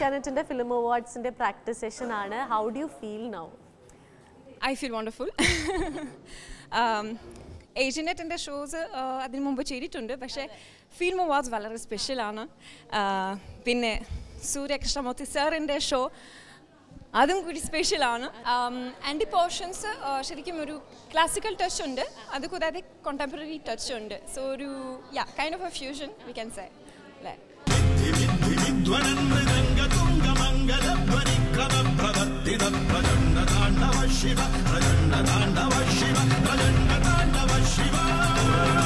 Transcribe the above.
ഏഷ്യാനെറ്റിന്റെ film അവാർഡ്സിന്റെ practice session ആണ് how do you feel now I feel wonderful ഏഷ്യനെറ്റിൻ്റെ shows അതിന് മുമ്പ് ചെയ്തിട്ടുണ്ട് പക്ഷേ ഫിലിം അവാർഡ്സ് വളരെ സ്പെഷ്യലാണ് പിന്നെ സൂര്യ കൃഷ്ണമൂർത്തി സാറിൻ്റെ ഷോ അതും കൂടി സ്പെഷ്യലാണ് ആൻറ്റി പോർഷൻസ് ശരിക്കും ഒരു ക്ലാസിക്കൽ ടച്ച് ഉണ്ട് അത് കൂടാതെ കോണ്ടംപററി ടച്ച് ഉണ്ട് സോ ഒരു yeah kind of a fusion we can say അല്ലേ प्रवर्तित प्रचण्ड ताण्डव शिव प्रचण्ड ताण्डव शिव प्रचण्ड ताण्डव शिव